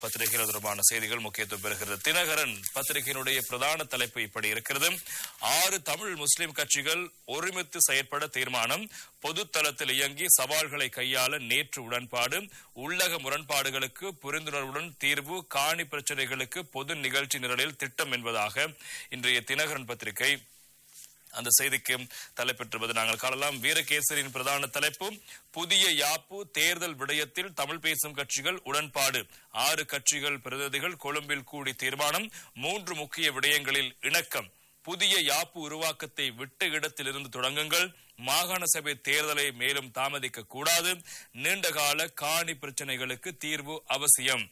பத்திரிகைகள் தொடர்பான செய்திகள் முக்கியத்துவம் பெறுகிறது தினகரன் பத்திரிகையினுடைய பிரதான தலைப்பு இப்படி இருக்கிறது ஆறு தமிழ் முஸ்லிம் கட்சிகள் ஒருமித்து செயற்பட தீர்மானம் பொதுத்தளத்தில் இயங்கி சவால்களை கையாள நேற்று உடன்பாடு உள்ளக முரண்பாடுகளுக்கு புரிந்துணர்வுடன் தீர்வு காணி பிரச்சனைகளுக்கு பொது நிகழ்ச்சி நிரலில் திட்டம் என்பதாக இன்றைய தினகரன் பத்திரிகை அந்த செய்திக்கு தலைப்பெற்றுவது நாங்கள் காணலாம் வீரகேசரியின் பிரதான தலைப்பு புதிய யாப்பு தேர்தல் விடயத்தில் தமிழ் பேசும் கட்சிகள் உடன்பாடு ஆறு கட்சிகள் பிரதிநிதிகள் கொழும்பில் கூடி தீர்மானம் மூன்று முக்கிய விடயங்களில் இணக்கம் புதிய யாப்பு உருவாக்கத்தை விட்ட இடத்திலிருந்து தொடங்குங்கள் மாகாண சபை தேர்தலை மேலும் தாமதிக்க கூடாது நீண்டகால காணி பிரச்சனைகளுக்கு தீர்வு அவசியம்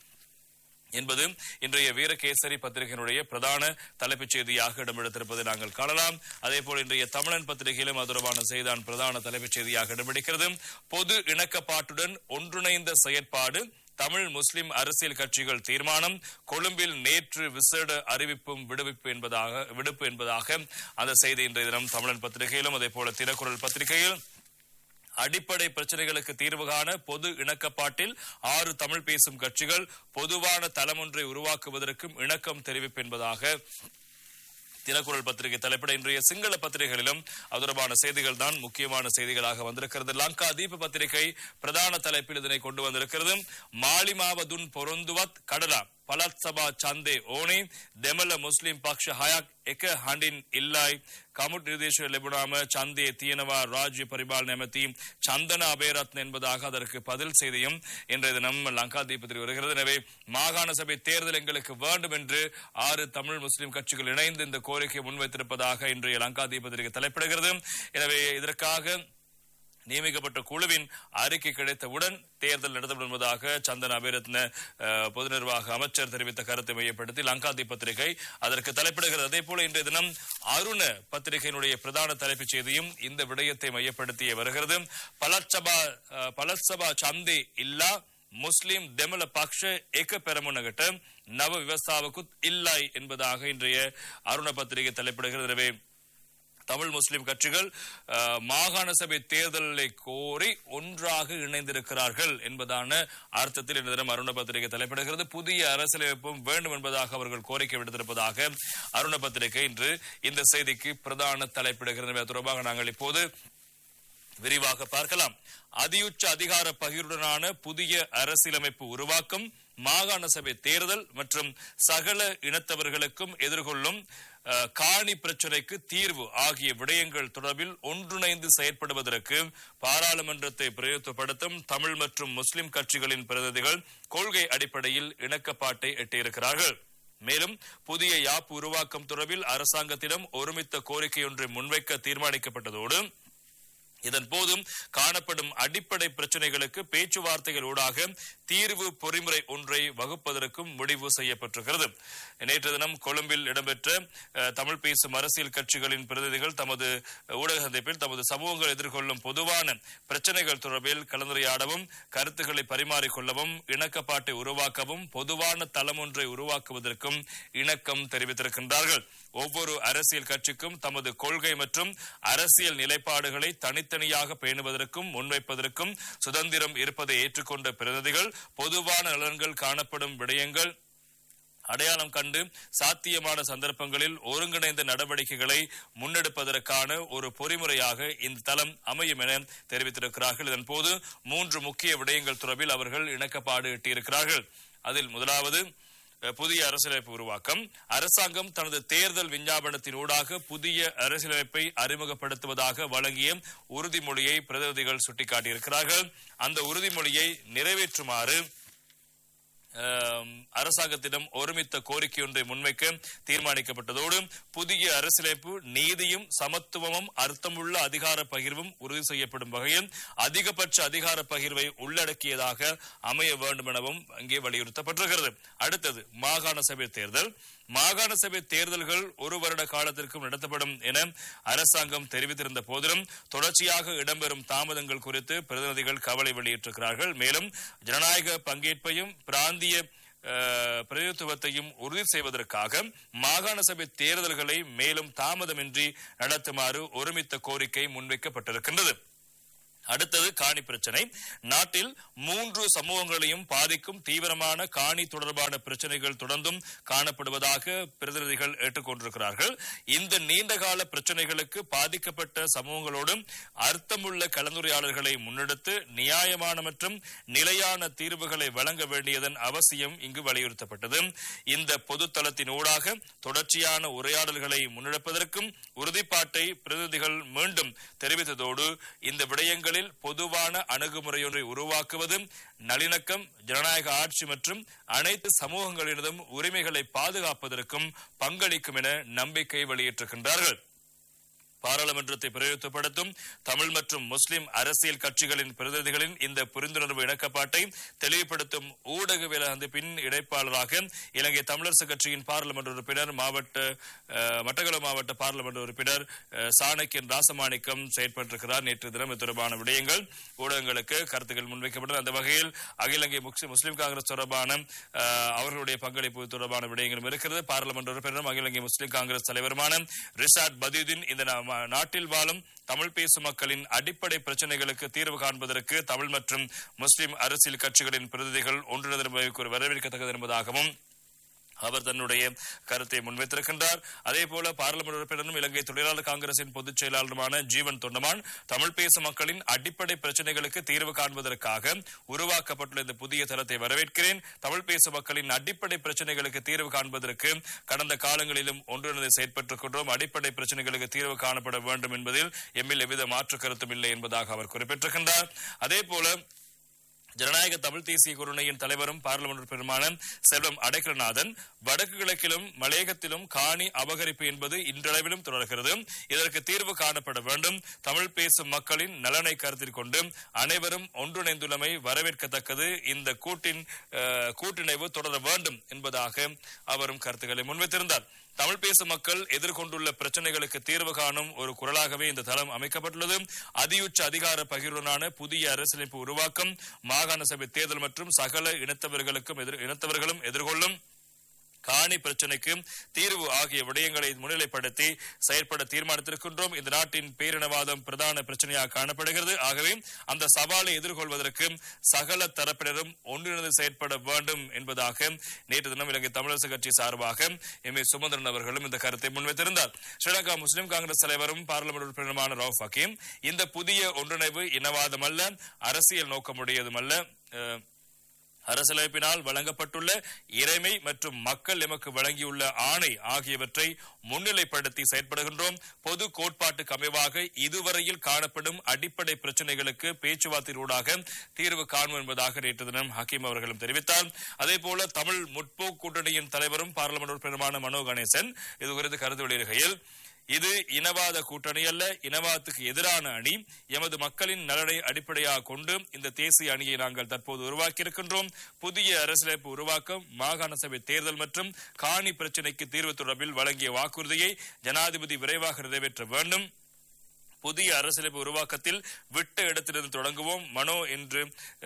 என்பது இன்றைய வீரகேசரி பத்திரிகையினுடைய பிரதான தலைப்புச் செய்தியாக இடம்பெடுத்திருப்பதை நாங்கள் காணலாம் அதே போல் இன்றைய தமிழன் பத்திரிகையிலும் அது தொடர்பான செய்தான் பிரதான தலைப்புச் செய்தியாக இடம்பிடிக்கிறது பொது இணக்கப்பாட்டுடன் ஒன்றிணைந்த செயற்பாடு தமிழ் முஸ்லிம் அரசியல் கட்சிகள் தீர்மானம் கொழும்பில் நேற்று விசேட அறிவிப்பும் விடுவிப்பு என்பதாக விடுப்பு என்பதாக அந்த செய்தி இன்றைய தினம் தமிழன் பத்திரிகையிலும் அதே போல தினக்குரல் பத்திரிகையில் அடிப்படை பிரச்சனைகளுக்கு தீர்வு காண பொது இணக்கப்பாட்டில் ஆறு தமிழ் பேசும் கட்சிகள் பொதுவான தளமொன்றை உருவாக்குவதற்கும் இணக்கம் தெரிவிப்பு என்பதாக தினக்குரல் பத்திரிகை தலைப்பிட இன்றைய சிங்கள பத்திரிகைகளிலும் அது தொடர்பான செய்திகள் தான் முக்கியமான செய்திகளாக வந்திருக்கிறது லங்கா தீப பத்திரிகை பிரதான தலைப்பில் இதனை கொண்டு வந்திருக்கிறது மாலிமாவதுன் பொருந்துவத் கடலா පළත් සභා ඡන්දේ ඕනේ දෙමළ මුස්ලිම් පක්ෂ හයක් එක හඬින් ඉල්ලයි කමුට් නිර්දේශ ලැබුණාම ඡන්දේ තියෙනවා ராஜ்ய பரிபாலன அமைதி சந்தன அபேரத்ன என்பதாக அதற்கு பதில் செய்தியும் இன்றைய தினம் லங்காதீபத்தில் வருகிறது எனவே மாகாண சபை தேர்தல் எங்களுக்கு வேண்டும் என்று ஆறு தமிழ் முஸ்லிம் கட்சிகள் இணைந்து இந்த கோரிக்கை முன்வைத்திருப்பதாக இன்றைய லங்காதீபத்திற்கு தலைப்பிடுகிறது எனவே இதற்காக நியமிக்கப்பட்ட குழுவின் அறிக்கை கிடைத்தவுடன் தேர்தல் நடத்தப்படும் என்பதாக சந்தன் அபிரத்ன அஹ், பொது நிர்வாக அமைச்சர் தெரிவித்த கருத்தை மையப்படுத்தி லங்காதி பத்திரிகை அதற்கு தலைப்பிடுகிறது அதே போல இன்றைய தினம் அருண பத்திரிகையினுடைய பிரதான தலைப்புச் செய்தியும் இந்த விடயத்தை மையப்படுத்தியே வருகிறது பலச்சபா அஹ், பலசபா சந்தே இல்லா முஸ்லிம் දෙමළ පක්ෂ එක පෙරමුණකට නව විවස්ථාවකුත් ඉල්ලයි என்பதாக இன்றைய அருண பத்திரிகை தலைப்பிடுகிறது எனவே தமிழ் முஸ்லிம் கட்சிகள் அஹ், மாகாண சபை தேர்தலை கோரி ஒன்றாக இணைந்திருக்கிறார்கள் என்பதான அர்த்தத்தில் இந்த தினம் அருண பத்திரிகை தலைப்பிடுகிறது புதிய அரசியலமைப்பும் வேண்டும் என்பதாக அவர்கள் கோரிக்கை விடுத்திருப்பதாக அருண பத்திரிகை இன்று இந்த செய்திக்கு பிரதான தலைப்பிடுகிறது எனவே அது தொடர்பாக நாங்கள் இப்போது விரிவாக பார்க்கலாம் அதியுச்ச அதிகார பகிர்வுடனான புதிய அரசியலமைப்பு உருவாக்கம் மாகாண சபை தேர்தல் மற்றும் சகல இனத்தவர்களுக்கும் எதிர்கொள்ளும் அஹ், காணி பிரச்சினைக்கு தீர்வு ஆகிய விடயங்கள் தொடர்பில் ஒன்றிணைந்து செயற்படுவதற்கு பாராளுமன்றத்தை பிரயோகப்படுத்தும் தமிழ் மற்றும் முஸ்லிம் கட்சிகளின் பிரதிநிதிகள் கொள்கை அடிப்படையில் இணக்கப்பாட்டை எட்டியிருக்கிறார்கள் மேலும் புதிய யாப் உருவாக்கம் தொடர்பில் அரசாங்கத்திடம் ஒருமித்த கோரிக்கை ஒன்றை முன்வைக்க தீர்மானிக்கப்பட்டதோடு இதன் போதும் காணப்படும் அடிப்படை பிரச்சனைகளுக்கு பேச்சுவார்த்தைகள் ஊடாக தீர்வு பொறிமுறை ஒன்றை வகுப்பதற்கும் முடிவு செய்யப்பட்டிருக்கிறது நேற்று தினம் கொழும்பில் இடம்பெற்ற அஹ், தமிழ் பேசும் அரசியல் கட்சிகளின் பிரதிநிதிகள் தமது ஊடக சந்திப்பில் தமது சமூகங்கள் எதிர்கொள்ளும் பொதுவான பிரச்சனைகள் தொடர்பில் கலந்துரையாடவும் கருத்துக்களை பரிமாறிக்கொள்ளவும் இணக்கப்பாட்டை உருவாக்கவும் பொதுவான தளம் ஒன்றை உருவாக்குவதற்கும் இணக்கம் தெரிவித்திருக்கின்றார்கள் ஒவ்வொரு அரசியல் கட்சிக்கும் தமது கொள்கை மற்றும் அரசியல் நிலைப்பாடுகளை தனித்தனியாக பேணுவதற்கும் முன்வைப்பதற்கும் சுதந்திரம் இருப்பதை ஏற்றுக்கொண்ட பிரதிநிதிகள் பொதுவான நலன்கள் காணப்படும் விடயங்கள் அடையாளம் கண்டு சாத்தியமான சந்தர்ப்பங்களில் ஒருங்கிணைந்த நடவடிக்கைகளை முன்னெடுப்பதற்கான ஒரு பொறிமுறையாக இந்த தளம் அமையும் என தெரிவித்திருக்கிறார்கள் இதன் போது மூன்று முக்கிய விடயங்கள் தொடர்பில் அவர்கள் இணக்கப்பாடு எட்டியிருக்கிறார்கள் அதில் முதலாவது அஹ், புதிய அரசியலமைப்பு உருவாக்கம் அரசாங்கம் தனது தேர்தல் விஞ்ஞாபனத்தின் ஊடாக புதிய அரசியலமைப்பை அறிமுகப்படுத்துவதாக வழங்கிய உறுதிமொழியை பிரதிநிதிகள் சுட்டிக்காட்டியிருக்கிறார்கள் அந்த உறுதிமொழியை நிறைவேற்றுமாறு அஹ், அரசாங்கத்திடம் ஒருமித்த கோரிக்கை ஒன்றை முன்வைக்க தீர்மானிக்கப்பட்டதோடு புதிய அரசியலமைப்பு நீதியும் சமத்துவமும் அர்த்தமுள்ள அதிகார பகிர்வும் உறுதி செய்யப்படும் வகையில் அதிகபட்ச அதிகார பகிர்வை உள்ளடக்கியதாக அமைய வேண்டும் எனவும் அங்கே வலியுறுத்தப்பட்டிருக்கிறது அடுத்தது மாகாண சபை தேர்தல் மாகாண சபை தேர்தல்கள் ஒரு வருட காலத்திற்கும் நடத்தப்படும் என அரசாங்கம் தெரிவித்திருந்த போதிலும் தொடர்ச்சியாக இடம்பெறும் தாமதங்கள் குறித்து பிரதிநிதிகள் கவலை வெளியிட்டிருக்கிறார்கள் மேலும் ஜனநாயக பங்கேற்பையும் பிராந்திய அஹ், பிரதிநிதித்துவத்தையும் உறுதி செய்வதற்காக மாகாண சபை தேர்தல்களை மேலும் தாமதமின்றி நடத்துமாறு ஒருமித்த கோரிக்கை முன்வைக்கப்பட்டிருக்கின்றது அடுத்தது காணி பிரச்சனை நாட்டில் மூன்று சமூகங்களையும் பாதிக்கும் தீவிரமான காணி தொடர்பான பிரச்சனைகள் தொடர்ந்தும் காணப்படுவதாக பிரதிநிதிகள் ஏற்றுக்கொண்டிருக்கிறார்கள் இந்த நீண்டகால பிரச்சனைகளுக்கு பாதிக்கப்பட்ட சமூகங்களோடு அர்த்தமுள்ள கலந்துரையாடல்களை முன்னெடுத்து நியாயமான மற்றும் நிலையான தீர்வுகளை வழங்க வேண்டியதன் அவசியம் இங்கு வலியுறுத்தப்பட்டது இந்த பொதுத்தளத்தின் ஊடாக தொடர்ச்சியான உரையாடல்களை முன்னெடுப்பதற்கும் உறுதிப்பாட்டை பிரதிநிதிகள் மீண்டும் தெரிவித்ததோடு இந்த விடயங்களில் பொதுவான அணுகுமுறையொன்றை உருவாக்குவது நல்லிணக்கம் ஜனநாயக ஆட்சி மற்றும் அனைத்து சமூகங்களினதும் உரிமைகளை பாதுகாப்பதற்கும் பங்களிக்கும் என நம்பிக்கை வெளியிட்டிருக்கின்றார்கள் பாராளுமன்றத்தை பிரயோகப்படுத்தும் தமிழ் மற்றும் முஸ்லிம் அரசியல் கட்சிகளின் பிரதிநிதிகளின் இந்த புரிந்துணர்வு இணக்கப்பாட்டை தெளிவுபடுத்தும் ஊடகவியல் பின் இடைப்பாளராக இலங்கை தமிழரசு கட்சியின் பாராளுமன்ற உறுப்பினர் மாவட்ட அஹ், மட்டக்களப்பு மாவட்ட பாராளுமன்ற உறுப்பினர் அஹ், சாணக்கியன் ராசமாணிக்கம் செயற்பட்டிருக்கிறார் நேற்று தினம் இது தொடர்பான விடயங்கள் ஊடகங்களுக்கு கருத்துக்கள் முன்வைக்கப்பட்டன அந்த வகையில் அகில இலங்கை முஸ்லிம் முஸ்லிம் காங்கிரஸ் தொடர்பான அஹ், அவர்களுடைய பங்களிப்பு தொடர்பான விடயங்களும் இருக்கிறது பாராளுமன்ற உறுப்பினரும் அகில இலங்கை முஸ்லிம் காங்கிரஸ் தலைவருமான ரிஷாட் பதியுதீன் இந்த நா- நாட்டில் வாழும் தமிழ் பேசும் மக்களின் அடிப்படை பிரச்சனைகளுக்கு தீர்வு காண்பதற்கு தமிழ் மற்றும் முஸ்லிம் அரசியல் கட்சிகளின் பிரதிநிதிகள் ஒன்றிணைந்த வரவேற்கத்தக்கது என்பதாகவும் அவர் தன்னுடைய கருத்தை முன்வைத்திருக்கின்றார் அதே போல பாராளுமன்ற உறுப்பினரும் இலங்கை தொழிலாளர் காங்கிரசின் பொதுச் செயலாளருமான ஜீவன் தொண்டமான் தமிழ் பேசும் மக்களின் அடிப்படை பிரச்சனைகளுக்கு தீர்வு காண்பதற்காக உருவாக்கப்பட்டுள்ள இந்த புதிய தளத்தை வரவேற்கிறேன் தமிழ் பேசும் மக்களின் அடிப்படை பிரச்சனைகளுக்கு தீர்வு காண்பதற்கு கடந்த காலங்களிலும் ஒன்றிணைந்து செயற்பட்டிருக்கின்றோம் அடிப்படை பிரச்சனைகளுக்கு தீர்வு காணப்பட வேண்டும் என்பதில் எம்மில் எவ்வித மாற்று கருத்தும் இல்லை என்பதாக அவர் குறிப்பிட்டிருக்கின்றார் அதே போல ஜனநாயக தமிழ் தேசிய குருணையின் தலைவரும் பாராளுமன்ற உறுப்பினருமான செல்வம் அடைக்கலநாதன் வடக்கு கிழக்கிலும் மலையகத்திலும் காணி அபகரிப்பு என்பது இன்றளவிலும் தொடர்கிறது இதற்கு தீர்வு காணப்பட வேண்டும் தமிழ் பேசும் மக்களின் நலனை கருத்தில் கொண்டு அனைவரும் ஒன்றிணைந்துள்ளமை வரவேற்கத்தக்கது இந்த கூட்டின் அஹ், கூட்டிணைவு தொடர வேண்டும் என்பதாக அவரும் கருத்துக்களை முன்வைத்திருந்தார் தமிழ் பேசும் மக்கள் எதிர்கொண்டுள்ள பிரச்சனைகளுக்கு தீர்வு காணும் ஒரு குரலாகவே இந்த தளம் அமைக்கப்பட்டுள்ளது அதியுச்ச அதிகார பகிர்வுடனான புதிய அரசியலமைப்பு உருவாக்கம் மாகாண சபை தேர்தல் மற்றும் சகல இனத்தவர்களுக்கும் எதிர் இனத்தவர்களும் எதிர்கொள்ளும் காணி பிரச்சனைக்கு தீர்வு ஆகிய விடயங்களை முன்னிலைப்படுத்தி செயற்பட தீர்மானித்திருக்கின்றோம் இந்த நாட்டின் பேரினவாதம் பிரதான பிரச்சனையாக காணப்படுகிறது ஆகவே அந்த சவாலை எதிர்கொள்வதற்கு சகல தரப்பினரும் ஒன்றிணைந்து செயற்பட வேண்டும் என்பதாக நேற்று தினம் இலங்கை தமிழரசு கட்சி சார்பாக எம் ஏ சுமந்திரன் அவர்களும் இந்த கருத்தை முன்வைத்திருந்தார் ஸ்ரீலங்கா முஸ்லிம் காங்கிரஸ் தலைவரும் பாராளுமன்ற உறுப்பினருமான ரவுப் ஹக்கீம் இந்த புதிய ஒன்றிணைவு இனவாதம் அல்ல அரசியல் நோக்கமுடையதுமல்ல அஹ், அரசியலமைப்பினால் வழங்கப்பட்டுள்ள இறைமை மற்றும் மக்கள் எமக்கு வழங்கியுள்ள ஆணை ஆகியவற்றை முன்னிலைப்படுத்தி செயற்படுகின்றோம் பொது கோட்பாட்டுக்கு அமைவாக இதுவரையில் காணப்படும் அடிப்படை பிரச்சனைகளுக்கு பேச்சுவார்த்தையூடாக தீர்வு காணும் என்பதாக நேற்று தினம் ஹக்கீம் அவர்களும் தெரிவித்தார் அதே போல தமிழ் முற்போக்கு கூட்டணியின் தலைவரும் பாராளுமன்ற உறுப்பினருமான மனோ கணேசன் இது குறித்து கருத்து வெளியிடுகையில் இது இனவாத கூட்டணி அல்ல இனவாதத்துக்கு எதிரான அணி எமது மக்களின் நலனை அடிப்படையாக கொண்டு இந்த தேசிய அணியை நாங்கள் தற்போது உருவாக்கியிருக்கின்றோம் புதிய அரசியலமைப்பு உருவாக்கம் மாகாண சபை தேர்தல் மற்றும் காணி பிரச்சினைக்கு தீர்வு தொடர்பில் வழங்கிய வாக்குறுதியை ஜனாதிபதி விரைவாக நிறைவேற்ற வேண்டும் புதிய அரசியலமைப்பு உருவாக்கத்தில் விட்ட இடத்திலிருந்து தொடங்குவோம் மனோ என்று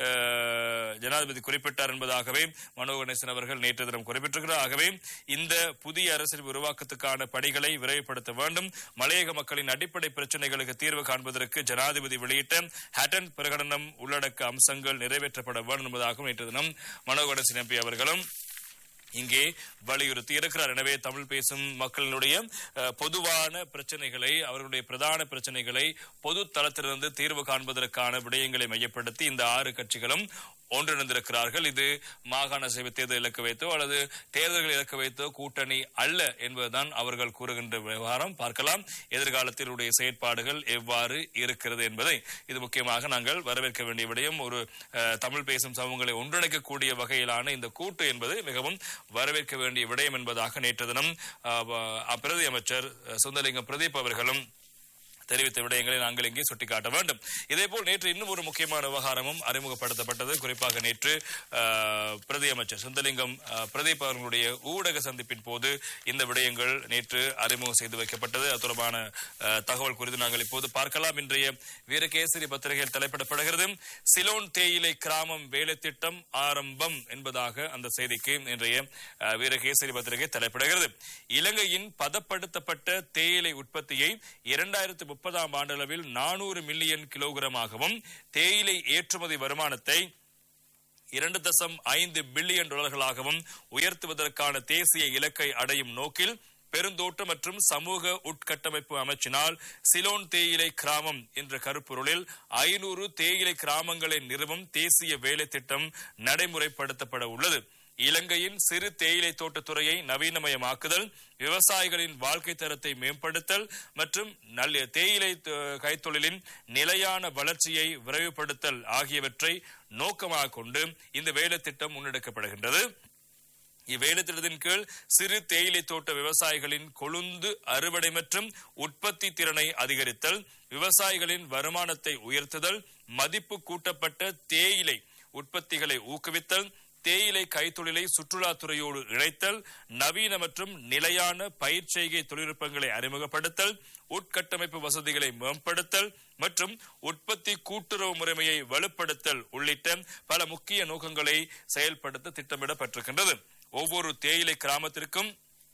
அஹ், ஜனாதிபதி குறிப்பிட்டார் என்பதாகவே மனோ கணேசன் அவர்கள் நேற்று தினம் குறிப்பிட்டிருக்கிறார் ஆகவே இந்த புதிய அரசியலமைப்பு உருவாக்கத்துக்கான பணிகளை விரைவுபடுத்த வேண்டும் மலையக மக்களின் அடிப்படை பிரச்சனைகளுக்கு தீர்வு காண்பதற்கு ஜனாதிபதி வெளியிட்ட ஹட்டன் பிரகடனம் உள்ளடக்க அம்சங்கள் நிறைவேற்றப்பட வேண்டும் என்பதாகவும் நேற்று தினம் மனோ கணேசன் எம்பி அவர்களும் இங்கே வலியுறுத்தி இருக்கிறார் எனவே தமிழ் பேசும் மக்களினுடைய அஹ், பொதுவான பிரச்சனைகளை அவர்களுடைய பிரதான பிரச்சனைகளை பொது தளத்திலிருந்து தீர்வு காண்பதற்கான விடயங்களை மையப்படுத்தி இந்த ஆறு கட்சிகளும் ஒன்றிணைந்திருக்கிறார்கள் இது மாகாண சபை தேர்தல் இலக்கு வைத்தோ அல்லது தேர்தல்கள் இலக்கு வைத்தோ கூட்டணி அல்ல என்பதுதான் அவர்கள் கூறுகின்ற விவகாரம் பார்க்கலாம் எதிர்காலத்தில் உடைய செயற்பாடுகள் எவ்வாறு இருக்கிறது என்பதை இது முக்கியமாக நாங்கள் வரவேற்க வேண்டிய விடயம் ஒரு அஹ், தமிழ் பேசும் சமூகங்களை ஒன்றிணைக்கக்கூடிய வகையிலான இந்த கூட்டு என்பது மிகவும் வரவேற்க வேண்டிய விடயம் என்பதாக நேற்று தினம் அஹ், வ- பிரதி அமைச்சர் அஹ், சுந்தரலிங்கம் பிரதீப் அவர்களும் தெரிவித்த விடயங்களை நாங்கள் இங்கே சுட்டிக்காட்ட வேண்டும் இதேபோல் நேற்று இன்னும் ஒரு முக்கியமான விவகாரமும் அறிமுகப்படுத்தப்பட்டது குறிப்பாக நேற்று அஹ், பிரதி அமைச்சர் சுந்தலிங்கம் அஹ், பிரதீப் அவர்களுடைய ஊடக சந்திப்பின் போது இந்த விடயங்கள் நேற்று அறிமுகம் செய்து வைக்கப்பட்டது அது தொடர்பான அஹ், தகவல் குறித்து நாங்கள் இப்போது பார்க்கலாம் இன்றைய வீரகேசரி பத்திரிகையில் தலைப்பிடப்படுகிறது சிலோன் தேயிலை கிராமம் வேலை திட்டம் ஆரம்பம் என்பதாக அந்த செய்திக்கு இன்றைய அஹ், வீரகேசரி பத்திரிகை தலைப்பிடுகிறது இலங்கையின் பதப்படுத்தப்பட்ட தேயிலை உற்பத்தியை இரண்டாயிரத்து முப்பதாம் ஆண்டளவில் நானூறு மில்லியன் கிலோகிராமாகவும் தேயிலை ஏற்றுமதி வருமானத்தை இரண்டு தசம் ஐந்து பில்லியன் டாலர்களாகவும் உயர்த்துவதற்கான தேசிய இலக்கை அடையும் நோக்கில் பெருந்தோட்ட மற்றும் சமூக உட்கட்டமைப்பு அமைச்சினால் சிலோன் தேயிலை கிராமம் என்ற கருப்பொருளில் ஐநூறு தேயிலை கிராமங்களை நிறுவும் தேசிய வேலை திட்டம் நடைமுறைப்படுத்தப்பட உள்ளது இலங்கையின் சிறு தேயிலை தோட்டத்துறையை நவீனமயமாக்குதல் விவசாயிகளின் வாழ்க்கை தரத்தை மேம்படுத்தல் மற்றும் நல்ல தேயிலை த- கைத்தொழிலின் நிலையான வளர்ச்சியை விரைவுபடுத்தல் ஆகியவற்றை நோக்கமாக கொண்டு இந்த வேலை திட்டம் முன்னெடுக்கப்படுகின்றது இவ்வேலை திட்டத்தின் கீழ் சிறு தேயிலை தோட்ட விவசாயிகளின் கொழுந்து அறுவடை மற்றும் உற்பத்தி திறனை அதிகரித்தல் விவசாயிகளின் வருமானத்தை உயர்த்துதல் மதிப்பு கூட்டப்பட்ட தேயிலை உற்பத்திகளை ஊக்குவித்தல் தேயிலை கைத்தொழிலை சுற்றுலாத்துறையோடு இணைத்தல் நவீன மற்றும் நிலையான பயிர்ச்செய்கை தொழில்நுட்பங்களை அறிமுகப்படுத்தல் உட்கட்டமைப்பு வசதிகளை மேம்படுத்தல் மற்றும் உற்பத்தி கூட்டுறவு முறைமையை வலுப்படுத்தல் உள்ளிட்ட பல முக்கிய நோக்கங்களை செயல்படுத்த திட்டமிடப்பட்டிருக்கின்றது ஒவ்வொரு தேயிலை கிராமத்திற்கும்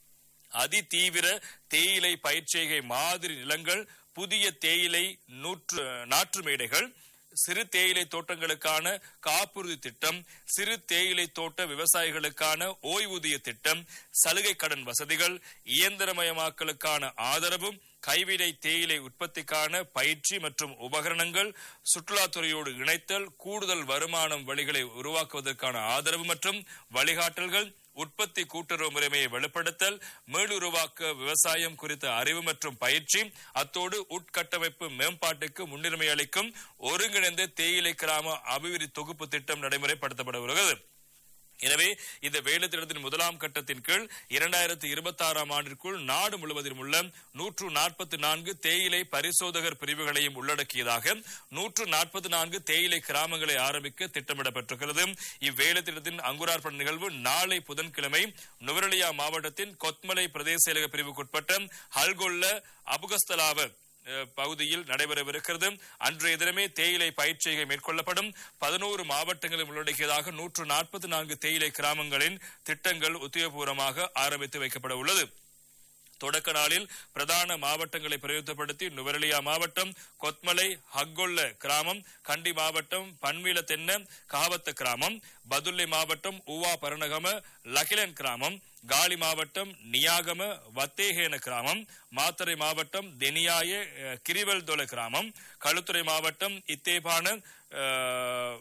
அதிதீவிர தேயிலை பயிர்ச்செய்கை மாதிரி நிலங்கள் புதிய தேயிலை நூற்று நாற்று மேடைகள் சிறு தேயிலை தோட்டங்களுக்கான காப்புறுதி திட்டம் சிறு தேயிலை தோட்ட விவசாயிகளுக்கான ஓய்வூதிய திட்டம் சலுகை கடன் வசதிகள் இயந்திரமயமாக்கலுக்கான ஆதரவும் கைவினை தேயிலை உற்பத்திக்கான பயிற்சி மற்றும் உபகரணங்கள் சுற்றுலாத்துறையோடு இணைத்தல் கூடுதல் வருமானம் வழிகளை உருவாக்குவதற்கான ஆதரவு மற்றும் வழிகாட்டல்கள் உற்பத்தி கூட்டுறவு முறைமையை வலுப்படுத்தல் மீளுருவாக்க விவசாயம் குறித்த அறிவு மற்றும் பயிற்சி அத்தோடு உட்கட்டமைப்பு மேம்பாட்டுக்கு முன்னுரிமை அளிக்கும் ஒருங்கிணைந்த தேயிலை கிராம அபிவிருத்தி தொகுப்பு திட்டம் நடைமுறைப்படுத்தப்பட உள்ளது எனவே இந்த வேலை திட்டத்தின் முதலாம் கட்டத்தின் கீழ் இரண்டாயிரத்தி இருபத்தி ஆறாம் ஆண்டிற்குள் நாடு முழுவதிலும் உள்ள நூற்று நாற்பத்தி நான்கு தேயிலை பரிசோதகர் பிரிவுகளையும் உள்ளடக்கியதாக நூற்று நாற்பத்தி நான்கு தேயிலை கிராமங்களை ஆரம்பிக்க திட்டமிடப்பட்டிருக்கிறது இவ்வேலை திட்டத்தின் அங்குரார்ப்பண நிகழ்வு நாளை புதன்கிழமை நுவரலியா மாவட்டத்தின் கொத்மலை பிரதேச செயலக பிரிவுக்குட்பட்ட ஹல்கொல்ல அபுகஸ்தலாவ அஹ், பகுதியில் நடைபெறவிருக்கிறது அன்றைய தினமே தேயிலை பயிற்சிகை மேற்கொள்ளப்படும் பதினோரு மாவட்டங்களில் உள்ளடக்கியதாக நூற்று நாற்பத்தி நான்கு தேயிலை கிராமங்களின் திட்டங்கள் உத்தியோகபூர்வமாக ஆரம்பித்து வைக்கப்பட உள்ளது தொடக்க நாளில் பிரதான மாவட்டங்களை பிரயோகப்படுத்தி நுவரெலியா மாவட்டம் கொத்மலை ஹக்கொல்ல கிராமம் கண்டி மாவட்டம் பன்வீல தென்ன காவத்த கிராமம் பதுல்லை மாவட்டம் ஊவா பரணகம லகிலன் கிராமம் காலி மாவட்டம் நியாகம வத்தேகேன கிராமம் மாத்தறை மாவட்டம் தெனியாய அஹ், கிரிவல்தொல கிராமம் களுத்துறை மாவட்டம் இத்தேபான அஹ்,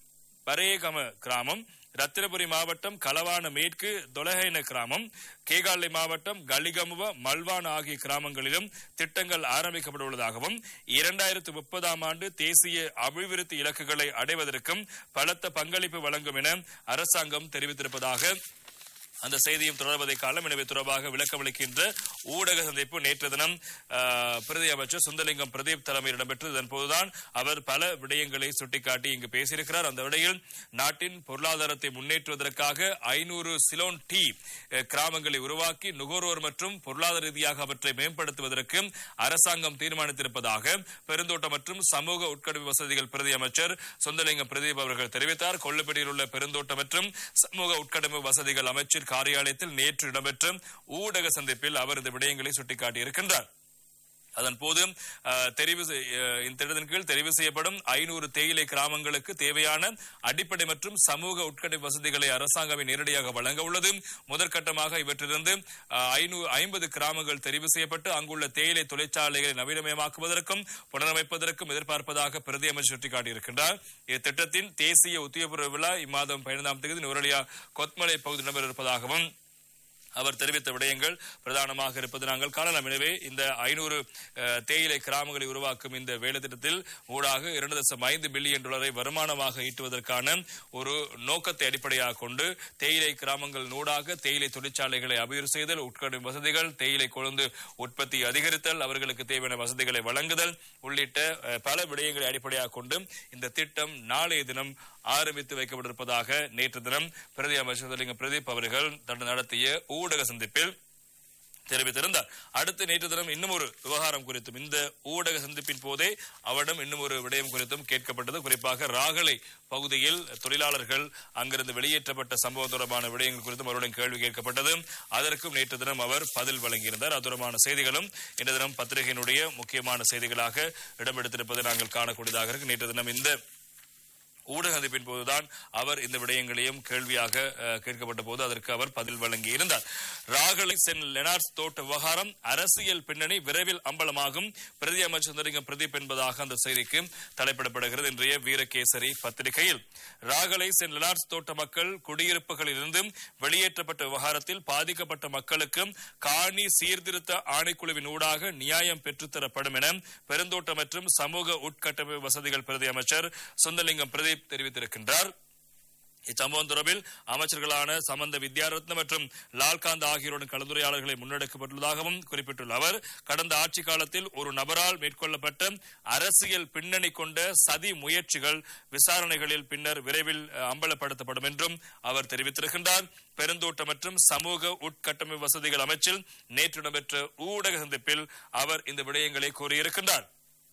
பரேகம கிராமம் ரத்தினபுரி மாவட்டம் களவான மேற்கு தொலகைன கிராமம் கேகாலை மாவட்டம் கலிகமுவ மல்வான் ஆகிய கிராமங்களிலும் திட்டங்கள் ஆரம்பிக்கப்பட உள்ளதாகவும் இரண்டாயிரத்து முப்பதாம் ஆண்டு தேசிய அபிவிருத்தி இலக்குகளை அடைவதற்கும் பலத்த பங்களிப்பு வழங்கும் என அரசாங்கம் தெரிவித்திருப்பதாக அந்த செய்தியும் தொடர்வதை காலம் எனவே தொடர்பாக விளக்கமளிக்கின்ற ஊடக சந்திப்பு நேற்று தினம் ஆஹ், பிரதி அமைச்சர் சுந்தலிங்கம் பிரதீப் தலைமையில் இடம்பெற்றது இதன் போதுதான் அவர் பல விடயங்களை சுட்டிக்காட்டி இங்கு பேசியிருக்கிறார் அந்த விடையில் நாட்டின் பொருளாதாரத்தை முன்னேற்றுவதற்காக ஐநூறு சிலோன் டீ அஹ், கிராமங்களை உருவாக்கி நுகர்வோர் மற்றும் பொருளாதார ரீதியாக அவற்றை மேம்படுத்துவதற்கு அரசாங்கம் தீர்மானித்திருப்பதாக பெருந்தோட்டம் மற்றும் சமூக உட்கட்டமைப்பு வசதிகள் பிரதி அமைச்சர் சுந்தலிங்கம் பிரதீப் அவர்கள் தெரிவித்தார் கொள்ளுப்படியில் உள்ள பெருந்தோட்டம் மற்றும் சமூக உட்கட்டமைப்பு வசதிகள் அமைச்சர் காரியாலயத்தில் நேற்று இடம்பெற்ற ஊடக சந்திப்பில் அவர் இந்த விடயங்களை சுட்டிக்காட்டியிருக்கின்றார் அதன் போது அஹ், தெரிவு செய்- அஹ், இந்த திட்டத்தின் கீழ் தெரிவு செய்யப்படும் ஐநூறு தேயிலை கிராமங்களுக்கு தேவையான அடிப்படை மற்றும் சமூக உட்கட்டமைப்பு வசதிகளை அரசாங்கமே நேரடியாக வழங்க உள்ளது முதற்கட்டமாக இவற்றிலிருந்து ஐநூறு ஐம்பது கிராமங்கள் தெரிவு செய்யப்பட்டு அங்குள்ள தேயிலை தொழிற்சாலைகளை நவீனமயமாக்குவதற்கும் புனரமைப்பதற்கும் எதிர்பார்ப்பதாக பிரதி அமைச்சர் சுட்டிக்காட்டியிருக்கின்றார் இத்திட்டத்தின் தேசிய உத்தியோகபூர்வ விழா இம்மாதம் பதினைந்தாம் தேதி நுவரலியா கொத்மலை பகுதி நடைபெற இருப்பதாகவும் அவர் தெரிவித்த விடயங்கள் பிரதானமாக இருப்பது நாங்கள் காணலாம் எனவே இந்த ஐநூறு தேயிலை கிராமங்களை உருவாக்கும் இந்த வேலை திட்டத்தில் ஊடாக இரண்டு தசம் ஐந்து பில்லியன் டாலரை வருமானமாக ஈட்டுவதற்கான ஒரு நோக்கத்தை அடிப்படையாக கொண்டு தேயிலை கிராமங்கள் ஊடாக தேயிலை தொழிற்சாலைகளை அபிவிருத்தி செய்தல் உட்கடும் வசதிகள் தேயிலை கொழுந்து உற்பத்தி அதிகரித்தல் அவர்களுக்கு தேவையான வசதிகளை வழங்குதல் உள்ளிட்ட அஹ், பல விடயங்களை அடிப்படையாக கொண்டு இந்த திட்டம் நாளைய தினம் ஆரம்பித்து வைக்கப்பட்டிருப்பதாக நேற்று தினம் பிரதி அமைச்சர் சுந்தரலிங்கம் பிரதீப் அவர்கள் தன் நடத்திய ஊடக சந்திப்பில் தெரிவித்திருந்தார் அடுத்து நேற்று தினம் இன்னும் ஒரு விவகாரம் குறித்தும் இந்த ஊடக சந்திப்பின் போதே அவரிடம் இன்னும் ஒரு விடயம் குறித்தும் கேட்கப்பட்டது குறிப்பாக ராகலை பகுதியில் தொழிலாளர்கள் அங்கிருந்து வெளியேற்றப்பட்ட சம்பவம் தொடர்பான விடயங்கள் குறித்தும் அவருடன் கேள்வி கேட்கப்பட்டது அதற்கும் நேற்று தினம் அவர் பதில் வழங்கியிருந்தார் அது தொடர்பான செய்திகளும் இன்று தினம் பத்திரிகையினுடைய முக்கியமான செய்திகளாக இடம்பெடுத்திருப்பதை நாங்கள் காணக்கூடியதாக இருக்கு நேற்று தினம் இந்த ஊடக சந்திப்பின் போதுதான் அவர் இந்த விடயங்களையும் கேள்வியாக அஹ், கேட்கப்பட்ட போது அதற்கு அவர் பதில் வழங்கி இருந்தார் ராகலை சென் லெனார்ட்ஸ் தோட்ட விவகாரம் அரசியல் பின்னணி விரைவில் அம்பலமாகும் பிரதி அமைச்சர் சுந்தரிங்கம் பிரதீப் என்பதாக அந்த செய்திக்கு தலைப்பிடப்படுகிறது இன்றைய வீரகேசரி பத்திரிகையில் ராகலை சென் லெனார்ட்ஸ் தோட்ட மக்கள் குடியிருப்புகளில் இருந்து வெளியேற்றப்பட்ட விவகாரத்தில் பாதிக்கப்பட்ட மக்களுக்கு காணி சீர்திருத்த ஆணைக்குழுவின் ஊடாக நியாயம் பெற்றுத்தரப்படும் என பெருந்தோட்ட மற்றும் சமூக உட்கட்டமைப்பு வசதிகள் பிரதி அமைச்சர் சுந்தலிங்கம் பிரதீப் தெரிவித்திருக்கின்றார் இச்சம்பவம் தொடர்பில் அமைச்சர்களான சமந்த வித்யாரத்ன மற்றும் லால்காந்த் ஆகியோருடன் கலந்துரையாடல்களை முன்னெடுக்கப்பட்டுள்ளதாகவும் குறிப்பிட்டுள்ள அவர் கடந்த ஆட்சி காலத்தில் ஒரு நபரால் மேற்கொள்ளப்பட்ட அரசியல் பின்னணி கொண்ட சதி முயற்சிகள் விசாரணைகளில் பின்னர் விரைவில் அஹ், அம்பலப்படுத்தப்படும் என்றும் அவர் தெரிவித்திருக்கின்றார் பெருந்தோட்ட மற்றும் சமூக உட்கட்டமைப்பு வசதிகள் அமைச்சில் நேற்று நடைபெற்ற ஊடக சந்திப்பில் அவர் இந்த விடயங்களை கூறியிருக்கின்றார்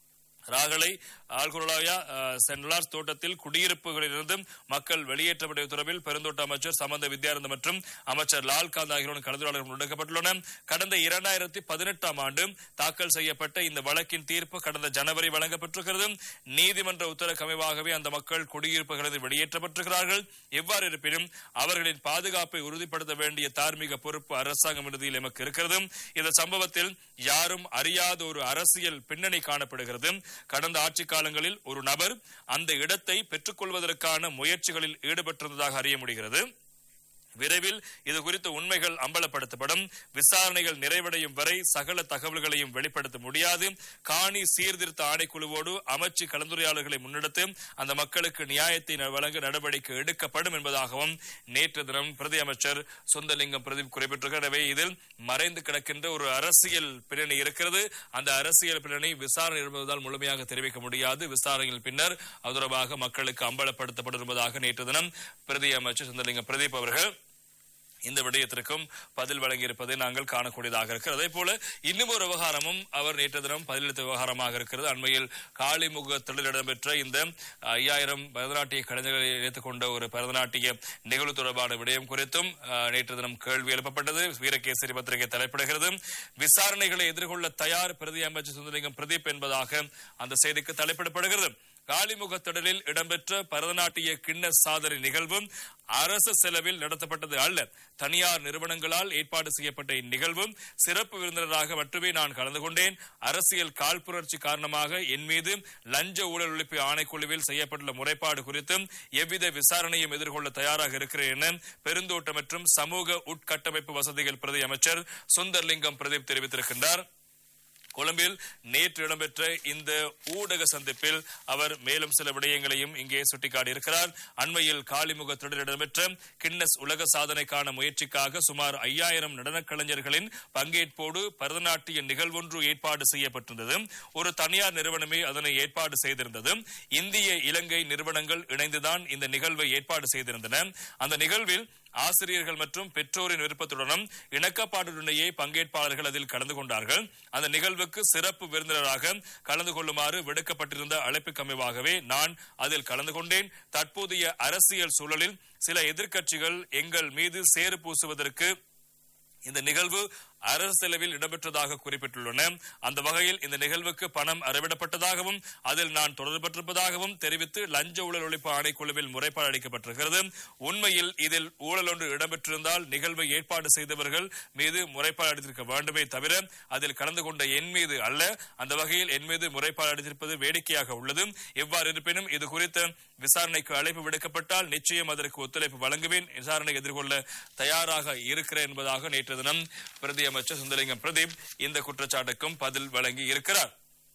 ராகலை ஆல்குரலாயா சென்லார்ஸ் தோட்டத்தில் குடியிருப்புகளிலிருந்து மக்கள் வெளியேற்றப்பட்ட தொடர்பில் பெருந்தோட்ட அமைச்சர் சம்பந்த வித்யானந்த மற்றும் அமைச்சர் லால்காந்த் ஆகியோரின் கலந்துரையாடல்கள் முன்னெடுக்கப்பட்டுள்ளன கடந்த இரண்டாயிரத்தி பதினெட்டாம் ஆண்டு தாக்கல் செய்யப்பட்ட இந்த வழக்கின் தீர்ப்பு கடந்த ஜனவரி வழங்கப்பட்டிருக்கிறது நீதிமன்ற உத்தரவுக்கு அமைவாகவே அந்த மக்கள் குடியிருப்புகளில் வெளியேற்றப்பட்டிருக்கிறார்கள் எவ்வாறு இருப்பினும் அவர்களின் பாதுகாப்பை உறுதிப்படுத்த வேண்டிய தார்மீக பொறுப்பு அரசாங்கம் இறுதியில் எமக்கு இருக்கிறது இந்த சம்பவத்தில் யாரும் அறியாத ஒரு அரசியல் பின்னணி காணப்படுகிறது கடந்த ஆட்சி காலங்களில் ஒரு நபர் அந்த இடத்தை பெற்றுக்கொள்வதற்கான முயற்சிகளில் ஈடுபட்டிருந்ததாக அறிய முடிகிறது விரைவில் இது குறித்த உண்மைகள் அம்பலப்படுத்தப்படும் விசாரணைகள் நிறைவடையும் வரை சகல தகவல்களையும் வெளிப்படுத்த முடியாது காணி சீர்திருத்த ஆணைக்குழுவோடு அமைச்சு கலந்துரையாடல்களை முன்னெடுத்து அந்த மக்களுக்கு நியாயத்தை ந- வழங்க நடவடிக்கை எடுக்கப்படும் என்பதாகவும் நேற்று தினம் பிரதி அமைச்சர் சொந்தலிங்கம் பிரதீப் குறிப்பிட்டிருக்கிறார் எனவே இதில் மறைந்து கிடக்கின்ற ஒரு அரசியல் பின்னணி இருக்கிறது அந்த அரசியல் பின்னணி விசாரணை என்பதால் முழுமையாக தெரிவிக்க முடியாது விசாரணையில் பின்னர் அது தொடர்பாக மக்களுக்கு அம்பலப்படுத்தப்படும் என்பதாக நேற்று தினம் பிரதி அமைச்சர் சொந்தலிங்கம் பிரதீப் அவர்கள் இந்த விடயத்திற்கும் பதில் வழங்கியிருப்பதை நாங்கள் காணக்கூடியதாக இருக்கிறது அதே போல இன்னும் ஒரு விவகாரமும் அவர் நேற்று தினம் பதிலளித்த விவகாரமாக இருக்கிறது அண்மையில் காளிமுகத்தில் இடம்பெற்ற இந்த ஐயாயிரம் பரதநாட்டிய கலைஞர்களை இணைத்துக் கொண்ட ஒரு பரதநாட்டிய நிகழ்வு தொடர்பான விடயம் குறித்தும் அஹ், நேற்று தினம் கேள்வி எழுப்பப்பட்டது வீரகேசரி பத்திரிகை தலைப்பிடுகிறது விசாரணைகளை எதிர்கொள்ள தயார் பிரதி அமைச்சர் சுந்தரலிங்கம் பிரதீப் என்பதாக அந்த செய்திக்கு தலைப்பிடப்படுகிறது காளிமுகத்திடலில் இடம்பெற்ற பரதநாட்டிய கிண்ண சாதனை நிகழ்வும் அரசு செலவில் நடத்தப்பட்டது அல்ல தனியார் நிறுவனங்களால் ஏற்பாடு செய்யப்பட்ட இந்நிகழ்வும் சிறப்பு விருந்தினராக மட்டுமே நான் கலந்து கொண்டேன் அரசியல் காழ்ப்புணர்ச்சி காரணமாக என் மீது லஞ்ச ஊழல் ஒழிப்பு ஆணைக்குழுவில் செய்யப்பட்டுள்ள முறைப்பாடு குறித்தும் எவ்வித விசாரணையும் எதிர்கொள்ள தயாராக இருக்கிறேன் என பெருந்தோட்ட மற்றும் சமூக உட்கட்டமைப்பு வசதிகள் பிரதி அமைச்சர் சுந்தர்லிங்கம் பிரதீப் தெரிவித்திருக்கின்றார் கொழும்பில் நேற்று இடம்பெற்ற இந்த ஊடக சந்திப்பில் அவர் மேலும் சில விடயங்களையும் இங்கே சுட்டிக்காட்டியிருக்கிறார் அண்மையில் காளிமுகத்துடன் இடம்பெற்ற கின்னஸ் உலக சாதனைக்கான முயற்சிக்காக சுமார் ஐயாயிரம் நடனக் கலைஞர்களின் பங்கேற்போடு பரதநாட்டிய நிகழ்வொன்று ஏற்பாடு செய்யப்பட்டிருந்தது ஒரு தனியார் நிறுவனமே அதனை ஏற்பாடு செய்திருந்தது இந்திய இலங்கை நிறுவனங்கள் இணைந்துதான் இந்த நிகழ்வை ஏற்பாடு செய்திருந்தன அந்த நிகழ்வில் ஆசிரியர்கள் மற்றும் பெற்றோரின் விருப்பத்துடனும் இணக்கப்பாட்டுடனேயே பங்கேற்பாளர்கள் அதில் கலந்து கொண்டார்கள் அந்த நிகழ்வுக்கு சிறப்பு விருந்தினராக கலந்து கொள்ளுமாறு விடுக்கப்பட்டிருந்த அழைப்புக்கு அமைவாகவே நான் அதில் கலந்து கொண்டேன் தற்போதைய அரசியல் சூழலில் சில எதிர்க்கட்சிகள் எங்கள் மீது சேறு பூசுவதற்கு இந்த நிகழ்வு அரசு செலவில் இடம்பெற்றதாக குறிப்பிட்டுள்ளன அந்த வகையில் இந்த நிகழ்வுக்கு பணம் அறவிடப்பட்டதாகவும் அதில் நான் தொடர்பற்றிருப்பதாகவும் தெரிவித்து லஞ்ச ஊழல் ஒழிப்பு ஆணைக்குழுவில் முறைப்பாடு அளிக்கப்பட்டிருக்கிறது உண்மையில் இதில் ஊழல் ஒன்று இடம்பெற்றிருந்தால் நிகழ்வை ஏற்பாடு செய்தவர்கள் மீது முறைப்பாடு அளித்திருக்க வேண்டுமே தவிர அதில் கலந்து கொண்ட என் மீது அல்ல அந்த வகையில் என் மீது முறைப்பாடு அளித்திருப்பது வேடிக்கையாக உள்ளது எவ்வாறு இருப்பினும் இது குறித்த விசாரணைக்கு அழைப்பு விடுக்கப்பட்டால் நிச்சயம் அதற்கு ஒத்துழைப்பு வழங்குவேன் விசாரணை எதிர்கொள்ள தயாராக இருக்கிறேன் என்பதாக நேற்று தினம் பிரதி அமைச்சர் சுந்தரலிங்கம் பிரதீப் இந்த குற்றச்சாட்டுக்கும் பதில் வழங்கி இருக்கிறார்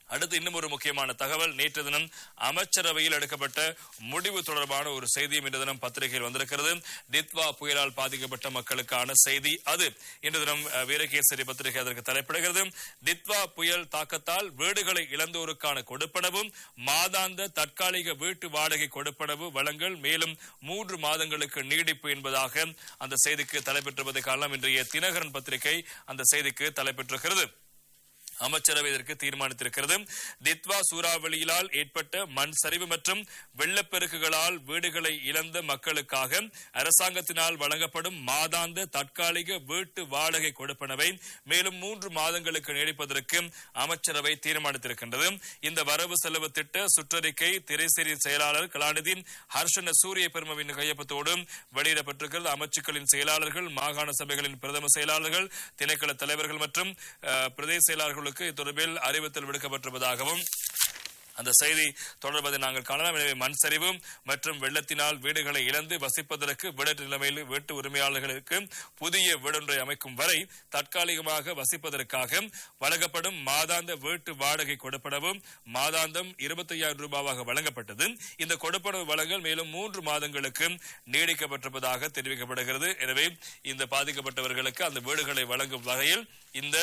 அடுத்து இன்னும் ஒரு முக்கியமான தகவல் நேற்று தினம் அமைச்சரவையில் எடுக்கப்பட்ட முடிவு தொடர்பான ஒரு செய்தியும் இன்று தினம் பத்திரிகையில் வந்திருக்கிறது டித்வா புயலால் பாதிக்கப்பட்ட மக்களுக்கான செய்தி அது இன்று தினம் அஹ், வீரகேசரி பத்திரிகை அதற்கு தலைப்பிடுகிறது டித்வா புயல் தாக்கத்தால் வீடுகளை இழந்தோருக்கான கொடுப்பனவும் மாதாந்த தற்காலிக வீட்டு வாடகை கொடுப்பனவு வழங்கல் மேலும் மூன்று மாதங்களுக்கு நீடிப்பு என்பதாக அந்த செய்திக்கு தலைப்பெற்றிருப்பதை காரணம் இன்றைய தினகரன் பத்திரிகை அந்த செய்திக்கு தலைப்பெற்றிருக்கிறது அமைச்சரவை இதற்கு தீர்மானித்திருக்கிறது தித்வா சூறாவளியினால் ஏற்பட்ட மண் சரிவு மற்றும் வெள்ளப்பெருக்குகளால் வீடுகளை இழந்த மக்களுக்காக அரசாங்கத்தினால் வழங்கப்படும் மாதாந்த தற்காலிக வீட்டு வாடகை கொடுப்பனவை மேலும் மூன்று மாதங்களுக்கு நீடிப்பதற்கு அமைச்சரவை தீர்மானித்திருக்கின்றது இந்த வரவு செலவு திட்ட சுற்றறிக்கை திரைசேரி செயலாளர் கலாநிதி ஹர்ஷன சூரிய பெருமவின் கையொப்பத்தோடு வெளியிடப்பட்டிருக்கிறது அமைச்சுக்களின் செயலாளர்கள் மாகாண சபைகளின் பிரதம செயலாளர்கள் திணைக்கள தலைவர்கள் மற்றும் அஹ், பிரதேச செயலாளர்களுக்கு இத்தொடர்பில் அறிவித்தல் விடுக்கப்பட்டிருப்பதாகவும் அந்த செய்தி தொடர்வதை நாங்கள் காணலாம் எனவே மண் சரிவு மற்றும் வெள்ளத்தினால் வீடுகளை இழந்து வசிப்பதற்கு வீடற்ற நிலைமையில் வீட்டு உரிமையாளர்களுக்கு புதிய வீடொன்றை அமைக்கும் வரை தற்காலிகமாக வசிப்பதற்காக வழங்கப்படும் மாதாந்த வீட்டு வாடகை கொடுப்பனவும் மாதாந்தம் இருபத்தி ஐயாயிரம் ரூபாவாக வழங்கப்பட்டது இந்த கொடுப்பனவு வழங்கல் மேலும் மூன்று மாதங்களுக்கு நீடிக்கப்பட்டிருப்பதாக தெரிவிக்கப்படுகிறது எனவே இந்த பாதிக்கப்பட்டவர்களுக்கு அந்த வீடுகளை வழங்கும் வகையில் இந்த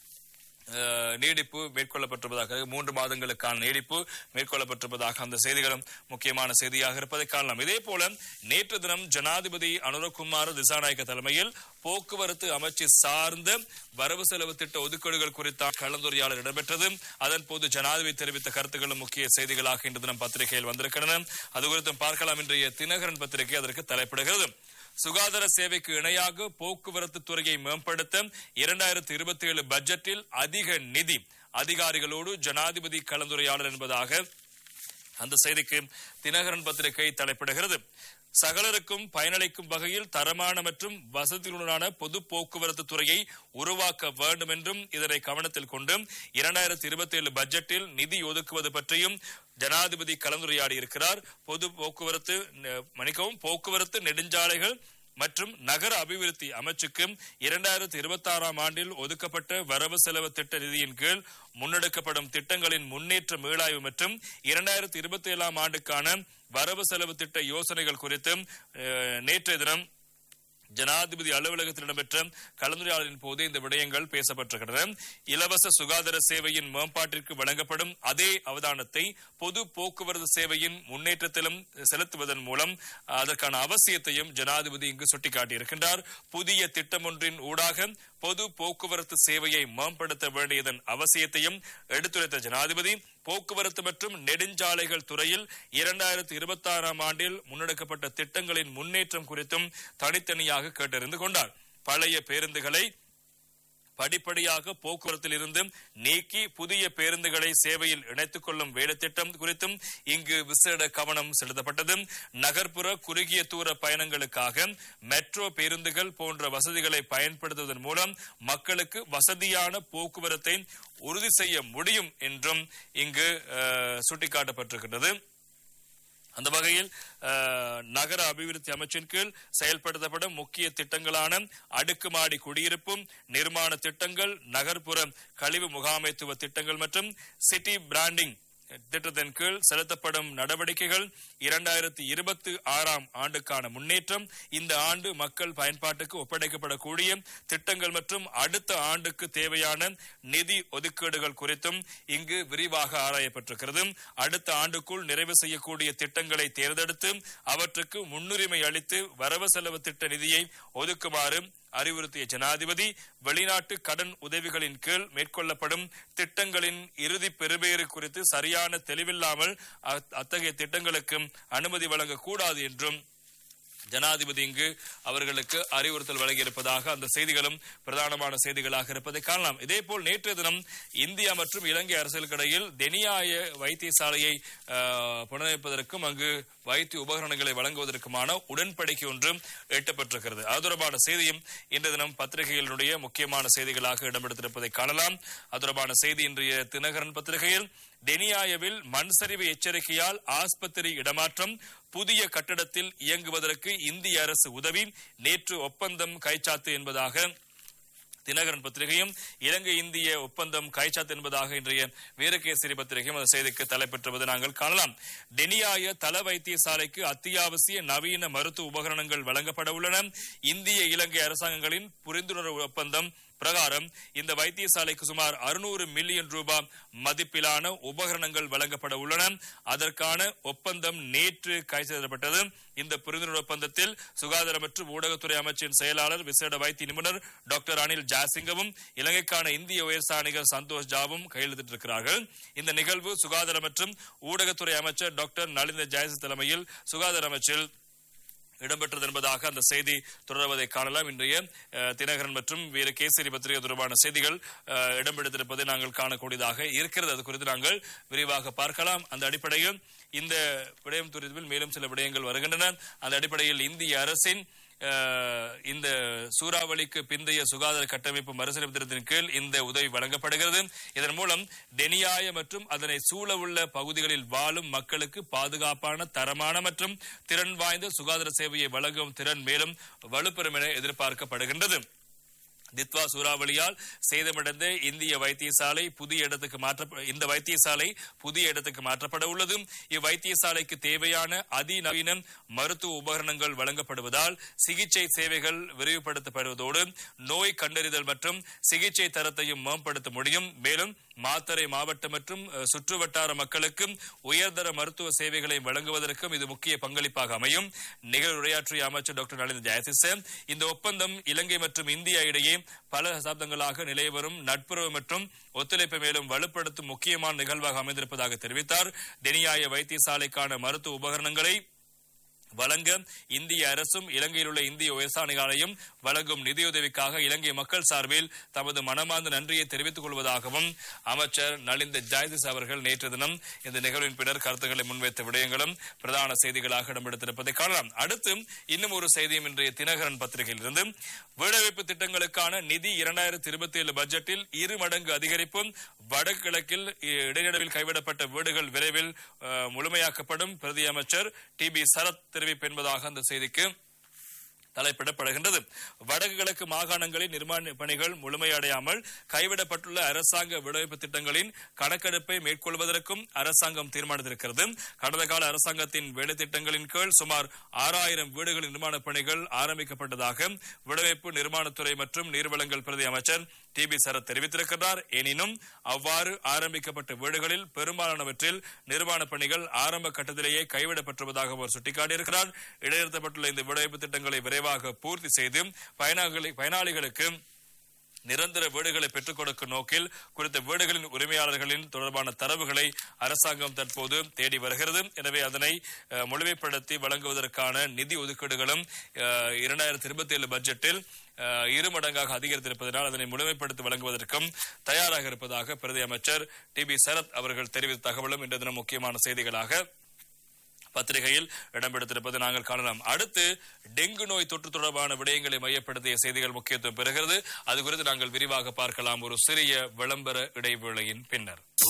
அஹ், நீடிப்பு மேற்கொள்ளப்பட்டிருப்பதாக மூன்று மாதங்களுக்கான நீடிப்பு மேற்கொள்ளப்பட்டிருப்பதாக அந்த செய்திகளும் முக்கியமான செய்தியாக இருப்பதை காணலாம் இதே போல நேற்று தினம் ஜனாதிபதி அனுரகுமார் திசாநாயக்க தலைமையில் போக்குவரத்து அமைச்சு சார்ந்த வரவு செலவு திட்ட ஒதுக்கீடுகள் குறித்த கலந்துரையாடல் இடம்பெற்றது அதன் போது ஜனாதிபதி தெரிவித்த கருத்துக்களும் முக்கிய செய்திகளாக இன்று தினம் பத்திரிகையில் வந்திருக்கின்றன அது குறித்தும் பார்க்கலாம் இன்றைய தினகரன் பத்திரிகை அதற்கு தலைப்பிடுகிறது சுகாதார சேவைக்கு இணையாக போக்குவரத்து துறையை மேம்படுத்த இரண்டாயிரத்தி இருபத்தி ஏழு பட்ஜெட்டில் அதிக நிதி அதிகாரிகளோடு ஜனாதிபதி கலந்துரையாடல் என்பதாக அந்த செய்திக்கு தினகரன் பத்திரிகை தலைப்பிடுகிறது சகலருக்கும் பயனளிக்கும் வகையில் தரமான மற்றும் வசதியுடனான பொது போக்குவரத்து துறையை உருவாக்க வேண்டும் என்றும் இதனை கவனத்தில் கொண்டு இரண்டாயிரத்தி இருபத்தி ஏழு பட்ஜெட்டில் நிதி ஒதுக்குவது பற்றியும் ஜனாதிபதி கலந்துரையாடி இருக்கிறார் பொது போக்குவரத்து ந- மன்னிக்கவும் போக்குவரத்து நெடுஞ்சாலைகள் மற்றும் நகர அபிவிருத்தி அமைச்சுக்கு இரண்டாயிரத்தி இருபத்தி ஆறாம் ஆண்டில் ஒதுக்கப்பட்ட வரவு செலவு திட்ட நிதியின் கீழ் முன்னெடுக்கப்படும் திட்டங்களின் முன்னேற்ற மீளாய்வு மற்றும் இரண்டாயிரத்தி இருபத்தி ஏழாம் ஆண்டுக்கான வரவு செலவு திட்ட யோசனைகள் குறித்து அஹ், நேற்றைய தினம் ஜனாதிபதி அலுவலகத்தில் இடம்பெற்ற கலந்துரையாடலின் போது இந்த விடயங்கள் பேசப்பட்டிருக்கின்றன இலவச சுகாதார சேவையின் மேம்பாட்டிற்கு வழங்கப்படும் அதே அவதானத்தை பொது போக்குவரத்து சேவையின் முன்னேற்றத்திலும் செலுத்துவதன் மூலம் அதற்கான அவசியத்தையும் ஜனாதிபதி இங்கு சுட்டிக்காட்டியிருக்கின்றார் புதிய திட்டம் ஒன்றின் ஊடாக பொது போக்குவரத்து சேவையை மேம்படுத்த வேண்டியதன் அவசியத்தையும் எடுத்துரைத்த ஜனாதிபதி போக்குவரத்து மற்றும் நெடுஞ்சாலைகள் துறையில் இரண்டாயிரத்தி இருபத்தி ஆறாம் ஆண்டில் முன்னெடுக்கப்பட்ட திட்டங்களின் முன்னேற்றம் குறித்தும் தனித்தனியாக கேட்டறிந்து கொண்டார் பழைய பேருந்துகளை படிப்படியாக போக்குவரத்தில் இருந்து நீக்கி புதிய பேருந்துகளை சேவையில் இணைத்துக் கொள்ளும் வேலைத்திட்டம் குறித்தும் இங்கு விசேட கவனம் செலுத்தப்பட்டது நகர்ப்புற குறுகிய தூர பயணங்களுக்காக மெட்ரோ பேருந்துகள் போன்ற வசதிகளை பயன்படுத்துவதன் மூலம் மக்களுக்கு வசதியான போக்குவரத்தை உறுதி செய்ய முடியும் என்றும் இங்கு அஹ், சுட்டிக்காட்டப்பட்டிருக்கின்றது அந்த வகையில் அஹ், நகர அபிவிருத்தி அமைச்சின் கீழ் செயல்படுத்தப்படும் முக்கிய திட்டங்களான அடுக்குமாடி குடியிருப்பும் நிர்மாண திட்டங்கள் நகர்ப்புற கழிவு முகாமைத்துவ திட்டங்கள் மற்றும் சிட்டி பிராண்டிங் திட்டத்தின் கீழ் செலுத்தப்படும் நடவடிக்கைகள் இரண்டாயிரத்தி இருபத்தி ஆறாம் ஆண்டுக்கான முன்னேற்றம் இந்த ஆண்டு மக்கள் பயன்பாட்டுக்கு ஒப்படைக்கப்படக்கூடிய திட்டங்கள் மற்றும் அடுத்த ஆண்டுக்கு தேவையான நிதி ஒதுக்கீடுகள் குறித்தும் இங்கு விரிவாக ஆராயப்பட்டிருக்கிறது அடுத்த ஆண்டுக்குள் நிறைவு செய்யக்கூடிய திட்டங்களை தேர்ந்தெடுத்து அவற்றுக்கு முன்னுரிமை அளித்து வரவு செலவு திட்ட நிதியை ஒதுக்குமாறு அறிவுறுத்திய ஜனாதிபதி வெளிநாட்டு கடன் உதவிகளின் கீழ் மேற்கொள்ளப்படும் திட்டங்களின் இறுதி பெறுபேறு குறித்து சரியான தெளிவில்லாமல் அத்- அத்தகைய திட்டங்களுக்கு அனுமதி வழங்கக்கூடாது என்றும் ஜனாதிபதி இங்கு அவர்களுக்கு அறிவுறுத்தல் வழங்கியிருப்பதாக அந்த செய்திகளும் பிரதானமான செய்திகளாக இருப்பதை காணலாம் இதேபோல் நேற்றைய தினம் இந்தியா மற்றும் இலங்கை அரசுகளுக்கு இடையில் தெனியாய வைத்தியசாலையை ஆஹ், புனரமைப்பதற்கும் அங்கு வைத்திய உபகரணங்களை வழங்குவதற்குமான உடன்படிக்கை ஒன்றும் எட்டப்பட்டிருக்கிறது அது தொடர்பான செய்தியும் இன்று தினம் பத்திரிகைகளினுடைய முக்கியமான செய்திகளாக இடம்பெடுத்திருப்பதை காணலாம் அது தொடர்பான செய்தி இன்றைய தினகரன் பத்திரிகையில் டெனியாயவில் மண் சரிவு எச்சரிக்கையால் ஆஸ்பத்திரி இடமாற்றம் புதிய கட்டடத்தில் இயங்குவதற்கு இந்திய அரசு உதவி நேற்று ஒப்பந்தம் கைச்சாத்து என்பதாக தினகரன் பத்திரிகையும் இலங்கை இந்திய ஒப்பந்தம் கைச்சாத்து என்பதாக இன்றைய வீரகேசரி பத்திரிகையும் அந்த செய்திக்கு தலைப்பெற்றுவது நாங்கள் காணலாம் டெனியாய தல வைத்தியசாலைக்கு அத்தியாவசிய நவீன மருத்துவ உபகரணங்கள் வழங்கப்பட உள்ளன இந்திய இலங்கை அரசாங்கங்களின் புரிந்துணர்வு ஒப்பந்தம் பிரகாரம் இந்த வைத்தியசாலைக்கு சுமார் அறுநூறு மில்லியன் ரூபாய் மதிப்பிலான உபகரணங்கள் வழங்கப்பட உள்ளன அதற்கான ஒப்பந்தம் நேற்று கைச்செல்லப்பட்டது இந்த புரிந்துணர்வு ஒப்பந்தத்தில் சுகாதார மற்றும் ஊடகத்துறை அமைச்சின் செயலாளர் விசேட வைத்திய நிபுணர் டாக்டர் அனில் ஜாசிங்கவும் இலங்கைக்கான இந்திய உயர்ஸ்தானிகர் சந்தோஷ் ஜாவும் கையெழுத்திட்டிருக்கிறார்கள் இந்த நிகழ்வு சுகாதார மற்றும் ஊடகத்துறை அமைச்சர் டாக்டர் நலிந்த ஜெயசு தலைமையில் சுகாதார அமைச்சில் இடம்பெற்றது என்பதாக அந்த செய்தி தொடர்வதை காணலாம் இன்றைய அஹ், தினகரன் மற்றும் வீர கேசரி பத்திரிகை தொடர்பான செய்திகள் அஹ், இடம்பெடுத்திருப்பதை நாங்கள் காணக்கூடியதாக இருக்கிறது அது குறித்து நாங்கள் விரிவாக பார்க்கலாம் அந்த அடிப்படையில் இந்த விடயம் தொடர்பில் மேலும் சில விடயங்கள் வருகின்றன அந்த அடிப்படையில் இந்திய அரசின் அஹ், இந்த சூறாவளிக்கு பிந்தைய சுகாதார கட்டமைப்பு மறுசீரமைப்பு திட்டத்தின் கீழ் இந்த உதவி வழங்கப்படுகிறது இதன் மூலம் டெனியாய மற்றும் அதனை சூழவுள்ள பகுதிகளில் வாழும் மக்களுக்கு பாதுகாப்பான தரமான மற்றும் திறன் வாய்ந்த சுகாதார சேவையை வழங்கும் திறன் மேலும் வலுப்பெறும் என எதிர்பார்க்கப்படுகின்றது தித்வா சூறாவளியால் சேதமடைந்த இந்திய வைத்தியசாலை புதிய இடத்துக்கு மாற்ற இந்த வைத்தியசாலை புதிய இடத்துக்கு மாற்றப்பட உள்ளது இவ்வைத்தியசாலைக்கு தேவையான அதிநவீன மருத்துவ உபகரணங்கள் வழங்கப்படுவதால் சிகிச்சை சேவைகள் விரிவுபடுத்தப்படுவதோடு நோய் கண்டறிதல் மற்றும் சிகிச்சை தரத்தையும் மேம்படுத்த முடியும் மேலும் மாத்தறை மாவட்டம் மற்றும் அஹ், சுற்றுவட்டார மக்களுக்கு உயர்தர மருத்துவ சேவைகளை வழங்குவதற்கும் இது முக்கிய பங்களிப்பாக அமையும் நிகழ்வுரையாற்றிய அமைச்சர் டாக்டர் நளின் ஜெயதிச இந்த ஒப்பந்தம் இலங்கை மற்றும் இந்தியா இடையே பல சதாப்தங்களாக நிலை வரும் நட்புறவு மற்றும் ஒத்துழைப்பை மேலும் வலுப்படுத்தும் முக்கியமான நிகழ்வாக அமைந்திருப்பதாக தெரிவித்தார் டெனியாய வைத்தியசாலைக்கான மருத்துவ உபகரணங்களை வழங்க இந்திய அரசும் இலங்கையில் உள்ள இந்திய விவசாயிகளையும் வழங்கும் நிதியுதவிக்காக இலங்கை மக்கள் சார்பில் தமது மனமார்ந்த நன்றியை தெரிவித்துக் கொள்வதாகவும் அமைச்சர் நலிந்த ஜாயதிஸ் அவர்கள் நேற்று தினம் இந்த நிகழ்வின் பின்னர் கருத்துக்களை முன்வைத்த விடயங்களும் பிரதான செய்திகளாக இடம்பெடுத்திருப்பதை காணலாம் அடுத்து இன்னும் ஒரு செய்தியும் இன்றைய தினகரன் பத்திரிகையில் இருந்து வீடமைப்பு திட்டங்களுக்கான நிதி இரண்டாயிரத்தி இருபத்தி ஏழு பட்ஜெட்டில் இரு மடங்கு அதிகரிப்பும் வடகிழக்கில் இடைநடுவில் கைவிடப்பட்ட வீடுகள் விரைவில் அஹ், முழுமையாக்கப்படும் பிரதி அமைச்சர் டி பி சரத் தெரிவிப்பு என்பதாக அந்த செய்திக்கு தலைப்பிடப்படுகின்றது வடக்கு கிழக்கு மாகாணங்களில் நிர்மாண பணிகள் முழுமையடையாமல் கைவிடப்பட்டுள்ள அரசாங்க விடுவிப்பு திட்டங்களின் கணக்கெடுப்பை மேற்கொள்வதற்கும் அரசாங்கம் தீர்மானித்திருக்கிறது கடந்த கால அரசாங்கத்தின் வேலை திட்டங்களின் கீழ் சுமார் ஆறாயிரம் வீடுகளின் நிர்மாணப் பணிகள் ஆரம்பிக்கப்பட்டதாக விடுவிப்பு நிர்மாணத்துறை மற்றும் நீர்வளங்கள் பிரதி அமைச்சர் டி பி சரத் தெரிவித்திருக்கிறார் எனினும் அவ்வாறு ஆரம்பிக்கப்பட்ட வீடுகளில் பெரும்பாலானவற்றில் நிர்மாணப் பணிகள் ஆரம்ப கட்டத்திலேயே கைவிடப்பட்டுள்ளதாக அவர் சுட்டிக்காட்டியிருக்கிறார் இடைநிறுத்தப்பட்டுள்ள இந்த விடுவிப்பு திட்டங்களை விரைவாக பூர்த்தி செய்து பயனாளி பயனாளிகளுக்கு நிரந்தர வீடுகளை பெற்றுக் கொடுக்கும் நோக்கில் குறித்த வீடுகளின் உரிமையாளர்களின் தொடர்பான தரவுகளை அரசாங்கம் தற்போது தேடி வருகிறது எனவே அதனை அஹ், முழுமைப்படுத்தி வழங்குவதற்கான நிதி ஒதுக்கீடுகளும் இரண்டாயிரத்தி இருபத்தி ஏழு பட்ஜெட்டில் அஹ், இரு மடங்காக அதிகரித்திருப்பதனால் அதனை முழுமைப்படுத்தி வழங்குவதற்கும் தயாராக இருப்பதாக பிரதி அமைச்சர் டி பி சரத் அவர்கள் தெரிவித்த தகவலும் இன்று தினம் முக்கியமான செய்திகளாக பத்திரிகையில் இடம்பெடுத்திருப்பதை நாங்கள் காணலாம் அடுத்து டெங்கு நோய் தொற்று தொடர்பான விடயங்களை மையப்படுத்திய செய்திகள் முக்கியத்துவம் பெறுகிறது அது குறித்து நாங்கள் விரிவாக பார்க்கலாம் ஒரு சிறிய விளம்பர இடைவேளையின் பின்னர்